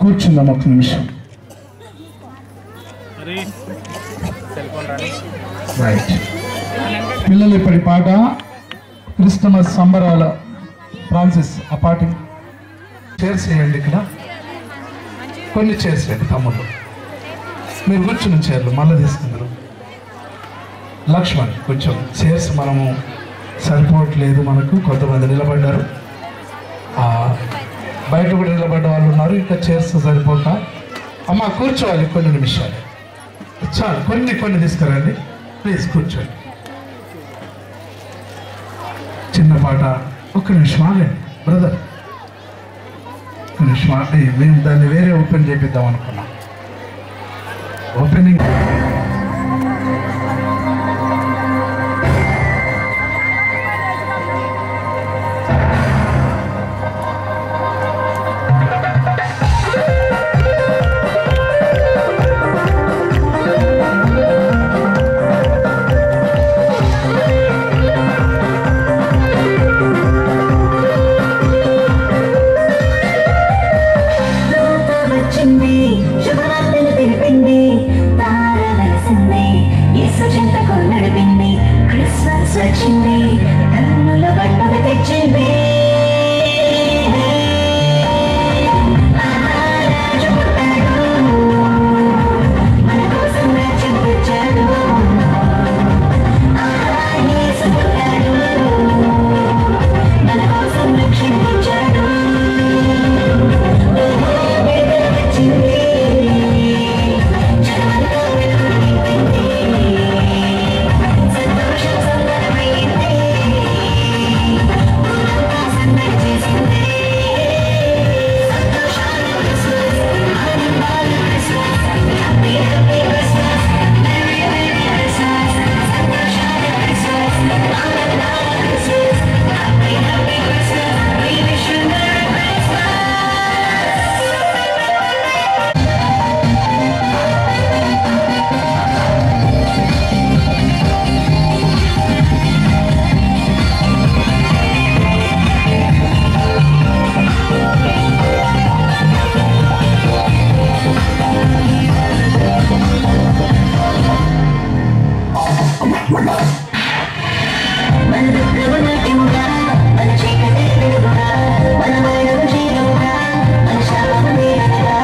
కూర్చుందాం ఒక నిమిషం రైట్ పిల్లలు ఇప్పటి పాట క్రిస్టమస్ సంబరాల ఫ్రాన్సిస్ ఆ పాట చైర్స్ వేయండి ఇక్కడ కొన్ని చైర్స్ వేయండి తమ్ముళ్ళు మీరు కూర్చున్న చైర్లు మళ్ళీ తీసుకుందరు లక్ష్మణ్ కొంచెం చైర్స్ మనము సరిపోవట్లేదు మనకు కొంతమంది నిలబడ్డారు ఆ, బయట కూడా నిలబడ్డ వాళ్ళు ఉన్నారు ఇంకా చైర్స్ సరిపోక అమ్మ కూర్చోవాలి కొన్ని నిమిషాలు చాలు కొన్ని కొన్ని తీసుకురండి ప్లీజ్ కూర్చోండి చిన్న పాట ఒక్క నిమిషం ఆగండి బ్రదర్ ఒక్క నిమిషం ఆగండి మేము దాన్ని వేరే ఓపెన్ చేపిద్దాం అనుకున్నాం ఓపెనింగ్ దూత వచ్చింది శుభవార్తను తెలిపింది తార వెలసింది యేసు చెంతకు నడిపింది క్రిస్మస్ వచ్చింది కన్నుల పండుగ తెచ్చింది రాజు పుట్టాడు. మన కోసం రాజ్యం తెచ్చాడు. ఆ యేసు పుట్టాడు. మన కోసం రక్షణ తెచ్చాడు మన దుఃఖము నాట్యముగా మన చీకటి వెలుగుగా మన మరణము జీవముగా మన శాపము నీడగా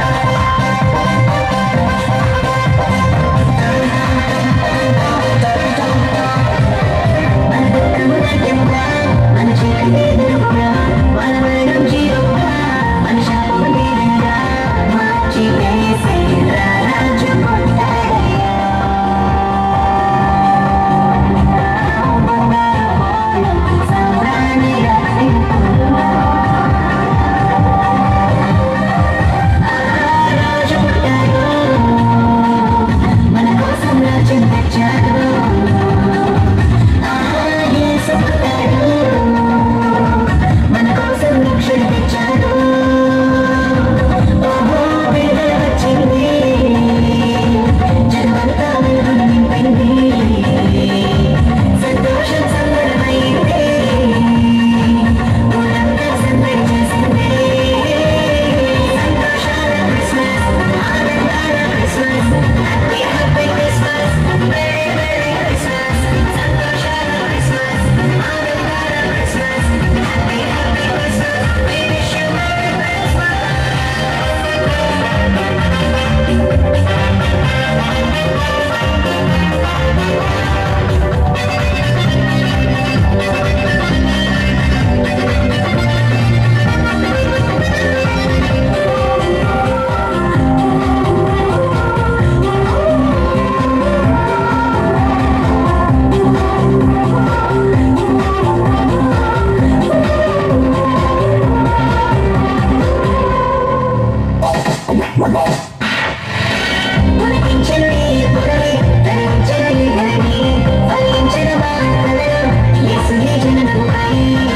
మన దుఃఖము నాట్యముగా మన చీకటి వెలుగుగా మన మరణం జీవముగా మన శాపము నీడగా మార్చి వేసే రాజు పుట్టాడయ్యా మన కోసం రాజ్యం తెచ్చాడు యేసు పుట్టాడు మన కోసం రక్షణ తెచ్చాడు ఓహో విడుదల వచ్చింది జగమంతా వెలుగును నింపింది సంతోషం సంబరమైంది ఊరంతా సందడి చేసింది సంతోషాల క్రిస్మస్ ఆనందాల Christmas happy happy Christmas merry merry Christmas సంతోషాల క్రిస్మస్ ఆనందాల Christmas happy happy Christmas we wish you merry christmas ఉడికించిన నీ పొగని, ధరించిన నీ ధరణి, ఫలించిన వార్తలను, యేసుని జననముపై.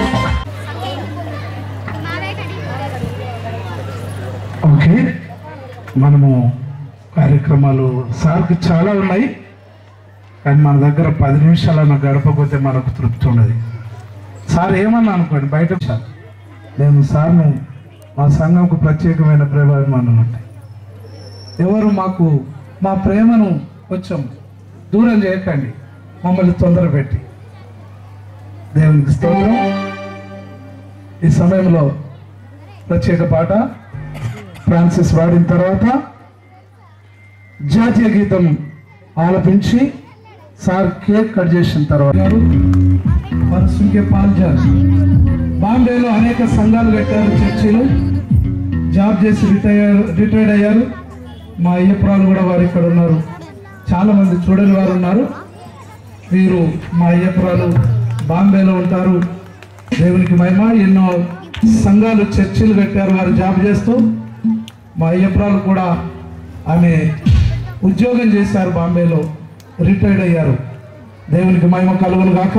ఓకే మనము కార్యక్రమాలు సార్కి చాలా ఉన్నాయి కానీ మన దగ్గర పది నిమిషాలన్న గడపకపోతే మనకు తృప్తి ఉండదు సార్ ఏమన్నా అనుకోండి బయట సార్ నేను సార్ను మా సంఘంకు ప్రత్యేకమైన ప్రేమాభిమానులు ఉంటాయి ఎవరు మాకు మా ప్రేమను కొంచెం దూరం చేయకండి మమ్మల్ని తొందర పెట్టి దేవునికి స్తోత్రం ఈ సమయంలో ప్రత్యేక పాట ఫ్రాన్సిస్ వాడిన తర్వాత జాతీయ గీతం ఆలపించి సార్ కేక్ కట్ చేసిన తర్వాత మనసుకే పాల్జారు బాంబేలో అనేక సంఘాలు కట్టారు చర్చిలు జాబ్ చేసి రిటైర్ రిటైర్డ్ అయ్యారు మా అయ్యపురాలు కూడా వారు ఇక్కడ ఉన్నారు చాలా మంది చూడని వారు ఉన్నారు వీరు మా అయ్యపురాలు బాంబేలో ఉంటారు దేవునికి మహిమ ఎన్నో సంఘాలు చర్చిలు కట్టారు వారు జాబ్ చేస్తూ మా అయ్యపురాలు కూడా ఆమె ఉద్యోగం చేశారు బాంబేలో రిటైర్డ్ అయ్యారు దేవునికి మహిమ కలుగును గాక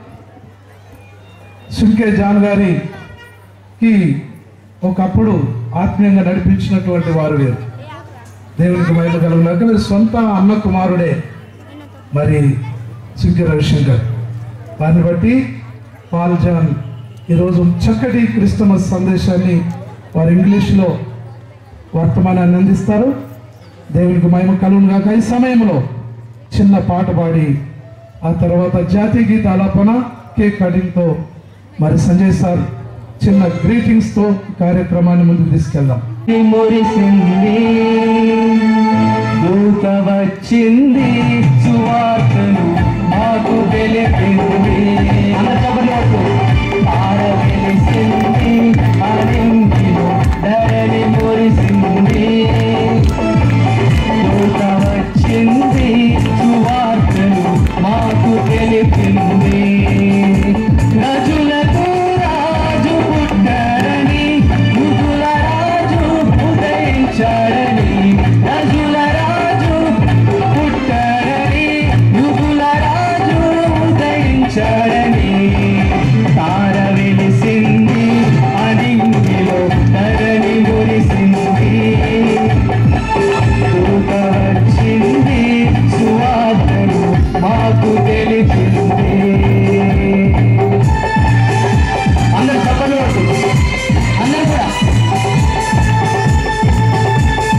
సుంకే జాన్ గారికి ఒకప్పుడు ఆత్మీయంగా నడిపించినటువంటి వారు వీరు దేవునికి మహిమ కలుగునాక వీరు సొంత అన్న కుమారుడే మరి సుంకే రవిశంకర్ వారిని బట్టి పాల్ జాన్ ఈరోజు చక్కటి క్రిస్టమస్ సందేశాన్ని వారు ఇంగ్లీష్లో వర్తమానాన్ని అందిస్తారు దేవునికి మహిమ కలుగును గాక ఈ సమయంలో చిన్న పాట పాడి ఆ తర్వాత జాతీయ గీత ఆలాపన కేక్ కటింగ్తో మరి సంజయ్ సార్ చిన్న గ్రీటింగ్స్తో కార్యక్రమాన్ని ముందుకు తీసుకెళ్దాం మురిసింది దూత వచ్చింది సువార్తను మాకు తెలిపింది తార వెలిసింది అరింటిలో ధరణి మురిసింది దూత వచ్చింది సువార్తను మాకు తెలిపింది రజులకు రాజు పుట్టారని యుగుల రాజు ఉదయించాడని రజుల రాజు పుట్టారని యుగుల రాజు ఉదయించాడని తార వెలిసింది అడింగిలో ధరణి మురిసింది దూత వచ్చింది సువార్తను మాకు తెలిపింది అందరు చెప్పలు అందరు కూడా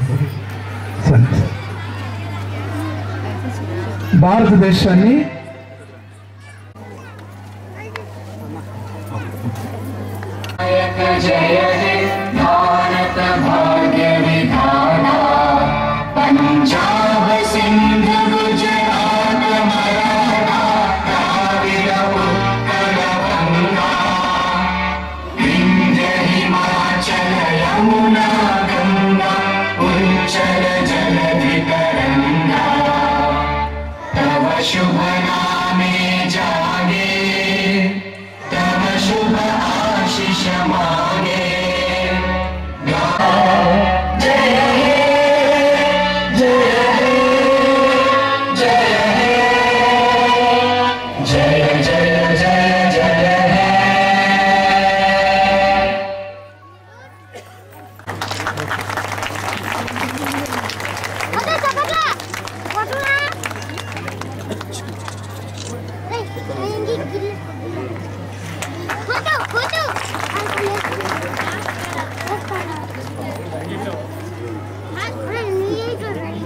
సరే భారతదేశాన్ని जय हे भारत भाग्य विधाता पंजाब सिंध गुजरात मराठा द्राविड उत्कल गंगा विंध्य हिमाचल यमुना गंगा उच्चल जलधि तरंगा तव शुभ नामे जागे तव शुभ आशीष मांगे जय हे जय हे जय हे जय जय जय जय हे Ada sabarlah. Fotolah. Eh, yang gigi. Foto, foto. Aku lihat. Mas, ini itu.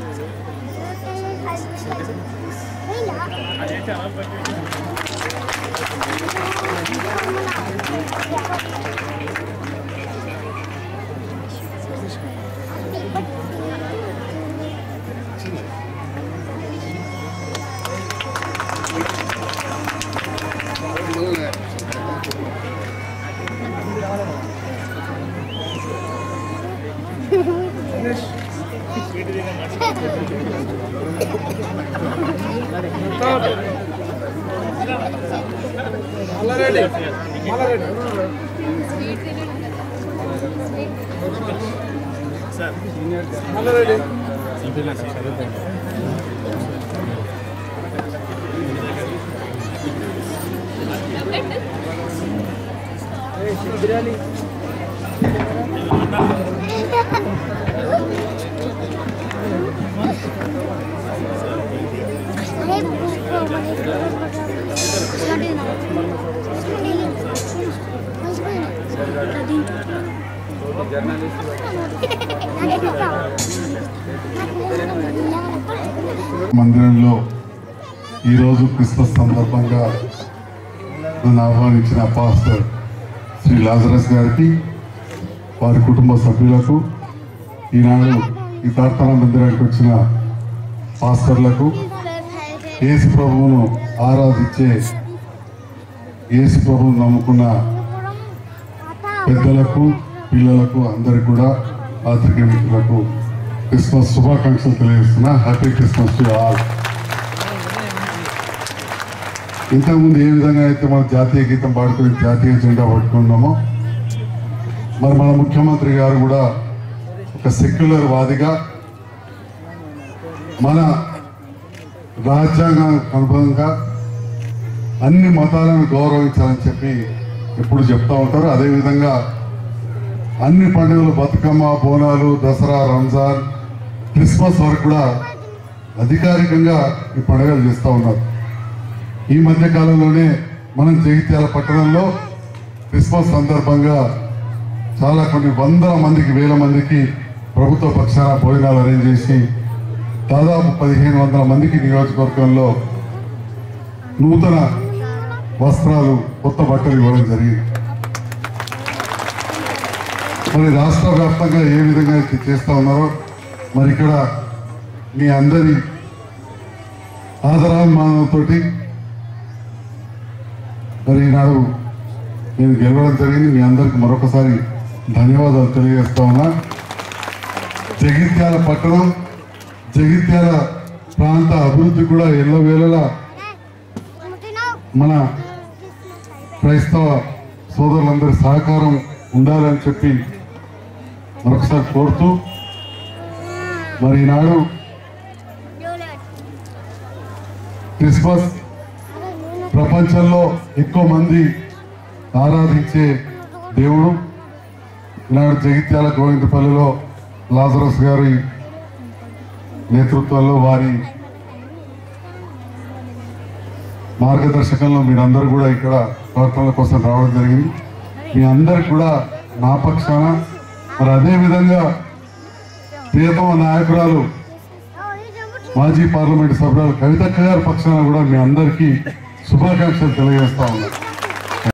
మందిరంలో ఈరోజు క్రిస్మస్ సందర్భంగా నన్ను ఆహ్వానించిన పాస్టర్ శ్రీ లాజరస్ గారికి వారి కుటుంబ సభ్యులకు ఈనాడు ఈ ప్రార్థనా మందిరానికి వచ్చిన పాస్టర్లకు యేసు ప్రభువును ఆరాధించే యేసు ప్రభువును నమ్ముకున్న పెద్దలకు పిల్లలకు అందరికి కూడా పాత్రికేయ మిత్రులకు క్రిస్మస్ శుభాకాంక్షలు తెలియజేస్తున్నా హ్యాపీ క్రిస్మస్ టు ఆల్ ఇంతకుముందు ఏ విధంగా అయితే మన జాతీయ గీతం పాడుకుని జాతీయ జెండా పట్టుకున్నామో మరి మన ముఖ్యమంత్రి గారు కూడా ఒక సెక్యులర్ వాదిగా మన రాజ్యాంగం అనుభవంగా అన్ని మతాలను గౌరవించాలని చెప్పి ఎప్పుడు చెప్తా ఉంటారు అదేవిధంగా అన్ని పండుగలు బతుకమ్మ బోనాలు దసరా రంజాన్ క్రిస్మస్ వరకు కూడా అధికారికంగా ఈ పండుగలు చేస్తూ ఉన్నారు ఈ మధ్య కాలంలోనే మనం జగిత్యాల పట్టణంలో క్రిస్మస్ సందర్భంగా చాలా కొన్ని వందల మందికి వేల మందికి ప్రభుత్వ పక్షాన భోజనాలు అరేంజ్ చేసి దాదాపు పదిహేను వందల మందికి నియోజకవర్గంలో నూతన వస్త్రాలు కొత్త బట్టలు ఇవ్వడం జరిగింది మరి రాష్ట్ర వ్యాప్తంగా ఏ విధంగా అయితే చేస్తూ ఉన్నారో మరి ఇక్కడ మీ అందరి ఆదరాభిమానంతో మరి ఈనాడు నేను గెలవడం జరిగింది మీ అందరికి మరొకసారి ధన్యవాదాలు తెలియజేస్తా ఉన్నా జగిత్యాల పట్టణం జగిత్యాల ప్రాంత అభివృద్ధి కూడా ఎల్లవేళలా మన క్రైస్తవ సోదరులందరి సహకారం ఉండాలని చెప్పి మరొకసారి కోరుతూ మరి ఈనాడు క్రిస్మస్ ప్రపంచంలో ఎక్కువ మంది ఆరాధించే దేవుడు ఈనాడు జగిత్యాల గోవిందపల్లిలో లాజరస్ గారి నేతృత్వంలో వారి మార్గదర్శకంలో మీరందరూ కూడా ఇక్కడ ప్రార్థనల కోసం రావడం జరిగింది మీ అందరికి కూడా నా పక్షాన మరి అదే విధంగా ప్రియతమ నాయకురాలు మాజీ పార్లమెంట్ సభ్యురాలు కవితక్క గారి పక్షాన కూడా మీ అందరికీ శుభాకాంక్షలు తెలియజేస్తా ఉన్నాను